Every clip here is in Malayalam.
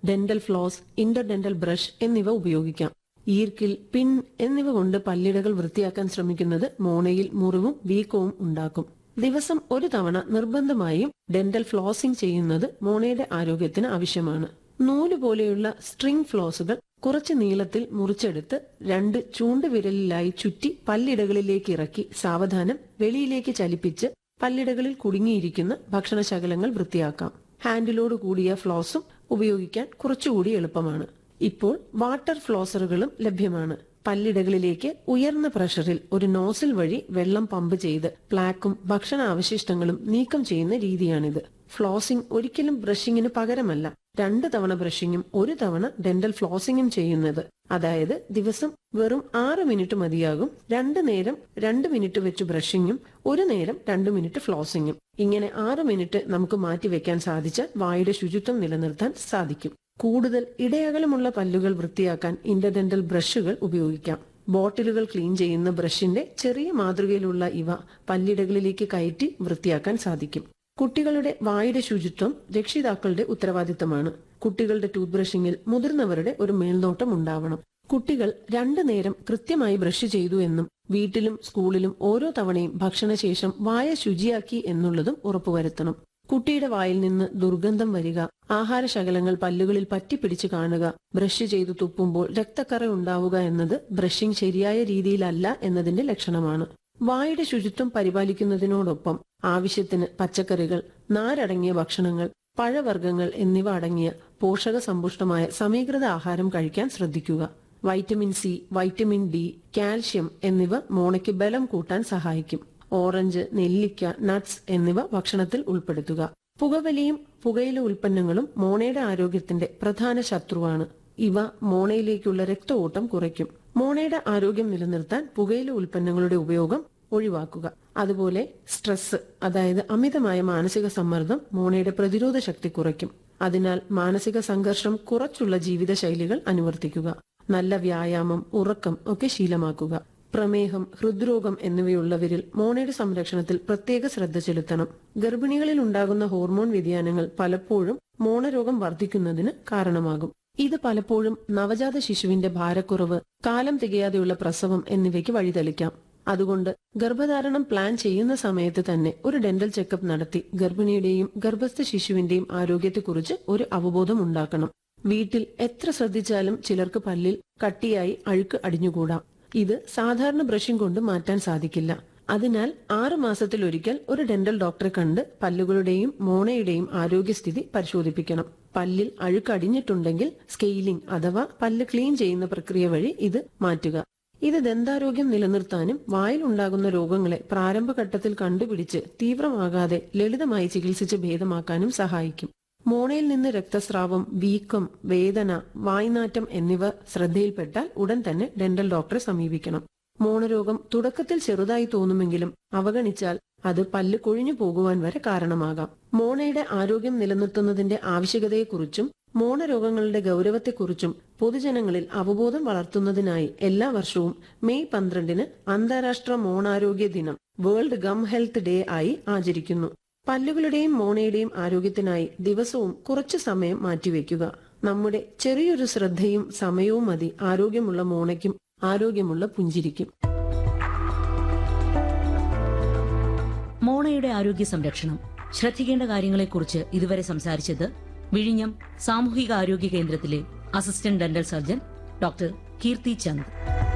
ഡെന്റൽ ഫ്ലോസ് ഇന്റർഡെന്റൽ ബ്രഷ് എന്നിവ ഉപയോഗിക്കാം ഈർക്കിൽ പിൻ എന്നിവ കൊണ്ട് പല്ലിടകൾ വൃത്തിയാക്കാൻ ശ്രമിക്കുന്നത് മോണയിൽ മുറിവും വീക്കവും ഉണ്ടാക്കും ദിവസം ഒരു തവണ നിർബന്ധമായും ഡെന്റൽ ഫ്ലോസിംഗ് ചെയ്യുന്നത് മോണയുടെ ആരോഗ്യത്തിന് ആവശ്യമാണ് നൂല് പോലെയുള്ള സ്ട്രിംഗ് ഫ്ലോസുകൾ കുറച്ച് നീളത്തിൽ മുറിച്ചെടുത്ത് രണ്ട് ചൂണ്ടുവിരലിലായി ചുറ്റി പല്ലിടകളിലേക്ക് ഇറക്കി സാവധാനം വെളിയിലേക്ക് ചലിപ്പിച്ച് പല്ലിടകളിൽ കുടുങ്ങിയിരിക്കുന്ന ഭക്ഷണശകലങ്ങൾ വൃത്തിയാക്കാം ഹാൻഡിലോട് കൂടിയ ഫ്ലോസും ഉപയോഗിക്കാൻ കുറച്ചുകൂടി എളുപ്പമാണ് ഇപ്പോൾ വാട്ടർ ഫ്ലോസറുകളും ലഭ്യമാണ് പല്ലിടകളിലേക്ക് ഉയർന്ന പ്രഷറിൽ ഒരു നോസിൽ വഴി വെള്ളം പമ്പ് ചെയ്ത് പ്ലാക്കും ഭക്ഷണ അവശിഷ്ടങ്ങളും നീക്കം ചെയ്യുന്ന രീതിയാണിത് ഫ്ലോസിംഗ് ഒരിക്കലും ബ്രഷിങ്ങിന് പകരമല്ല രണ്ട് തവണ ബ്രഷിങ്ങും ഒരു തവണ ഡെന്റൽ ഫ്ലോസിംഗും ചെയ്യുന്നത് അതായത് ദിവസം വെറും ആറ് മിനിറ്റ് മതിയാകും രണ്ട് നേരം രണ്ട് മിനിറ്റ് വെച്ച് ബ്രഷിങ്ങും ഒരു നേരം രണ്ട് മിനിറ്റ് ഫ്ലോസിങ്ങും ഇങ്ങനെ ആറ് മിനിറ്റ് നമുക്ക് മാറ്റിവെക്കാൻ സാധിച്ചാൽ വായുടെ ശുചിത്വം നിലനിർത്താൻ സാധിക്കും കൂടുതൽ ഇടയകലമുള്ള പല്ലുകൾ വൃത്തിയാക്കാൻ ഇന്റർഡെന്റൽ ബ്രഷുകൾ ഉപയോഗിക്കാം ബോട്ടിലുകൾ ക്ലീൻ ചെയ്യുന്ന ബ്രഷിന്റെ ചെറിയ മാതൃകയിലുള്ള ഇവ പല്ലിടകളിലേക്ക് കയറ്റി വൃത്തിയാക്കാൻ സാധിക്കും കുട്ടികളുടെ വായുടെ ശുചിത്വം രക്ഷിതാക്കളുടെ ഉത്തരവാദിത്തമാണ് കുട്ടികളുടെ ടൂത്ത് ബ്രഷിങ്ങിൽ മുതിർന്നവരുടെ ഒരു മേൽനോട്ടം ഉണ്ടാവണം കുട്ടികൾ രണ്ടു നേരം കൃത്യമായി ബ്രഷ് ചെയ്തു എന്നും വീട്ടിലും സ്കൂളിലും ഓരോ തവണയും ഭക്ഷണശേഷം വായ ശുചിയാക്കി എന്നുള്ളതും ഉറപ്പുവരുത്തണം കുട്ടിയുടെ വായിൽ നിന്ന് ദുർഗന്ധം വരിക ആഹാരശകലങ്ങൾ പല്ലുകളിൽ പറ്റിപ്പിടിച്ച് കാണുക ബ്രഷ് ചെയ്തു തുപ്പുമ്പോൾ രക്തക്കറ ഉണ്ടാവുക എന്നത് ബ്രഷിംഗ് ശരിയായ രീതിയിലല്ല എന്നതിന്റെ ലക്ഷണമാണ് വായുടെ ശുചിത്വം പരിപാലിക്കുന്നതിനോടൊപ്പം ആവശ്യത്തിന് പച്ചക്കറികൾ നാരടങ്ങിയ ഭക്ഷണങ്ങൾ പഴവർഗ്ഗങ്ങൾ എന്നിവ അടങ്ങിയ പോഷക സമ്പുഷ്ടമായ സമീകൃത ആഹാരം കഴിക്കാൻ ശ്രദ്ധിക്കുക vitamin C vitamin D calcium എന്നിവ മോണയ്ക്ക് ബലം കൂട്ടാൻ സഹായിക്കും ഓറഞ്ച് നെല്ലിക്ക നട്ട്സ് എന്നിവ ഭക്ഷണത്തിൽ ഉൾപ്പെടുത്തുക പുകവലിയും പുകയില ഉൽപ്പന്നങ്ങളും മോണയുടെ ആരോഗ്യത്തിന്റെ പ്രധാന ശത്രുവാണ് ഇവ മോണയിലേക്കുള്ള രക്തഓട്ടം കുറയ്ക്കും മോണയുടെ ആരോഗ്യം നിലനിർത്താൻ പുകയില ഉൽപ്പന്നങ്ങളുടെ ഉപയോഗം ഒഴിവാക്കുക അതുപോലെ സ്ട്രെസ് അതായത് അമിതമായ മാനസിക സമ്മർദ്ദം മോണയുടെ പ്രതിരോധ ശക്തി കുറയ്ക്കും അതിനാൽ മാനസിക സംഘർഷം കുറച്ചുള്ള ജീവിതശൈലികൾ അനുവർത്തിക്കുക നല്ല വ്യായാമം ഉറക്കം ഒക്കെ ശീലമാക്കുക പ്രമേഹം ഹൃദ്രോഗം എന്നിവയുള്ളവരിൽ മോണയുടെ സംരക്ഷണത്തിൽ പ്രത്യേക ശ്രദ്ധ ചെലുത്തണം ഗർഭിണികളിൽ ഉണ്ടാകുന്ന ഹോർമോൺ വ്യതിയാനങ്ങൾ പലപ്പോഴും മോണരോഗം വർദ്ധിക്കുന്നതിന് കാരണമാകും ഇത് പലപ്പോഴും നവജാത ശിശുവിന്റെ ഭാരക്കുറവ് കാലം തികയാതെയുള്ള പ്രസവം എന്നിവയ്ക്ക് വഴിതെളിക്കാം അതുകൊണ്ട് ഗർഭധാരണം പ്ലാൻ ചെയ്യുന്ന സമയത്ത് തന്നെ ഒരു ഡെന്റൽ ചെക്കപ്പ് നടത്തി ഗർഭിണിയുടെയും ഗർഭസ്ഥ ശിശുവിന്റെയും ആരോഗ്യത്തെക്കുറിച്ച് ഒരു അവബോധം ഉണ്ടാക്കണം വീട്ടിൽ എത്ര ശ്രദ്ധിച്ചാലും ചിലർക്ക് പല്ലിൽ കട്ടിയായി അഴുക്ക് അടിഞ്ഞുകൂടാം ഇത് സാധാരണ ബ്രഷിംഗ് കൊണ്ട് മാറ്റാൻ സാധിക്കില്ല അതിനാൽ ആറ് മാസത്തിലൊരിക്കൽ ഒരു ഡെന്റൽ ഡോക്ടറെ കണ്ട് പല്ലുകളുടെയും മോണയുടെയും ആരോഗ്യസ്ഥിതി പരിശോധിപ്പിക്കണം പല്ലിൽ അഴുക്ക് അടിഞ്ഞിട്ടുണ്ടെങ്കിൽ സ്കെയിലിംഗ് അഥവാ പല്ല് ക്ലീൻ ചെയ്യുന്ന പ്രക്രിയ വഴി ഇത് മാറ്റുക ഇത് ദന്താരോഗ്യം നിലനിർത്താനും വായിൽ ഉണ്ടാകുന്ന രോഗങ്ങളെ പ്രാരംഭഘട്ടത്തിൽ കണ്ടുപിടിച്ച് തീവ്രമാകാതെ ലളിതമായി ചികിത്സിച്ച് ഭേദമാക്കാനും സഹായിക്കും മോണയിൽ നിന്ന് രക്തസ്രാവം വീക്കം വേദന വായ്നാറ്റം എന്നിവ ശ്രദ്ധയിൽപ്പെട്ടാൽ ഉടൻ തന്നെ ഡെന്റൽ ഡോക്ടറെ സമീപിക്കണം മോണരോഗം തുടക്കത്തിൽ ചെറുതായി തോന്നുമെങ്കിലും അവഗണിച്ചാൽ അത് പല്ല് കൊഴിഞ്ഞു പോകുവാൻ വരെ കാരണമാകാം മോണയുടെ ആരോഗ്യം നിലനിർത്തുന്നതിന്റെ ആവശ്യകതയെക്കുറിച്ചും മോണരോഗങ്ങളുടെ ഗൗരവത്തെക്കുറിച്ചും പൊതുജനങ്ങളിൽ അവബോധം വളർത്തുന്നതിനായി എല്ലാ വർഷവും മെയ് പന്ത്രണ്ടിന് അന്താരാഷ്ട്ര മോണാരോഗ്യ ദിനം വേൾഡ് ഗം ഹെൽത്ത് ഡേ ആയി ആചരിക്കുന്നു പല്ലുകളുടെയും മോണയുടെയും ആരോഗ്യത്തിനായി ദിവസവും കുറച്ചു സമയം മാറ്റിവെക്കുക നമ്മുടെ ചെറിയൊരു ശ്രദ്ധയും സമയവും മതി ആരോഗ്യമുള്ള മോണയ്ക്കും ആരോഗ്യമുള്ള പുഞ്ചിരിക്കും മോണയുടെ ആരോഗ്യ സംരക്ഷണം ശ്രദ്ധിക്കേണ്ട കാര്യങ്ങളെക്കുറിച്ച് ഇതുവരെ സംസാരിച്ചത് വിഴിഞ്ഞം സാമൂഹിക ആരോഗ്യ കേന്ദ്രത്തിലെ assistant dental surgeon doctor Keerthi Chand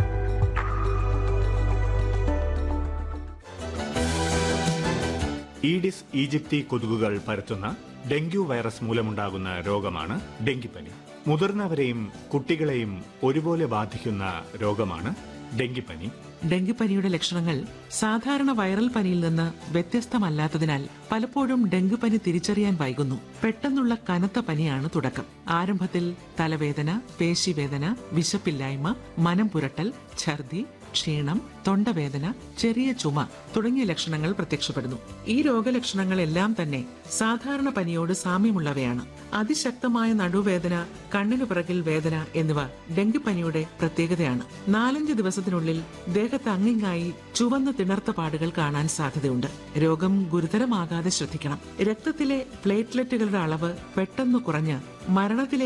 Aedes aegypti കൊതുകുകൾ പരത്തുന്ന ഡെങ്കു വൈറസ് മൂലമുണ്ടാകുന്ന രോഗമാണ് ഡെങ്കിപ്പനി മുതിർന്നവരെയും കുട്ടികളെയും ഒരുപോലെ ബാധിക്കുന്ന രോഗമാണ് ഡെങ്കിപ്പനി ഡെങ്കിപ്പനിയുടെ ലക്ഷണങ്ങൾ സാധാരണ വൈറൽ പനിയിൽ നിന്ന് വ്യത്യസ്തമല്ലാത്തതിനാൽ പലപ്പോഴും ഡെങ്കിപ്പനി തിരിച്ചറിയാൻ വൈകുന്നു പെട്ടെന്നുള്ള കനത്ത പനിയാണ് തുടക്കം ആരംഭത്തിൽ തലവേദന പേശിവേദന വിശപ്പില്ലായ്മ മനം പുരട്ടൽ ഛർദി ക്ഷീണം തൊണ്ടവേദന ചെറിയ ചുമ തുടങ്ങിയ ലക്ഷണങ്ങൾ പ്രത്യക്ഷപ്പെടുന്നു ഈ രോഗലക്ഷണങ്ങളെല്ലാം തന്നെ സാധാരണ പനിയോട് സാമ്യമുള്ളവയാണ് അതിശക്തമായ നടുവേദന കണ്ണിനു പിറകിൽ വേദന എന്നിവ ഡെങ്കിപ്പനിയുടെ പ്രത്യേകതയാണ് നാലഞ്ച് ദിവസത്തിനുള്ളിൽ ദേഹത്ത് അങ്ങിങ്ങായി ചുവന്ന തിണർത്ത പാടുകൾ കാണാൻ സാധ്യതയുണ്ട് രോഗം ഗുരുതരമാകാതെ ശ്രദ്ധിക്കണം രക്തത്തിലെ പ്ലേറ്റ്ലെറ്റുകളുടെ അളവ് പെട്ടെന്ന് കുറഞ്ഞ് മരണത്തിലേക്ക്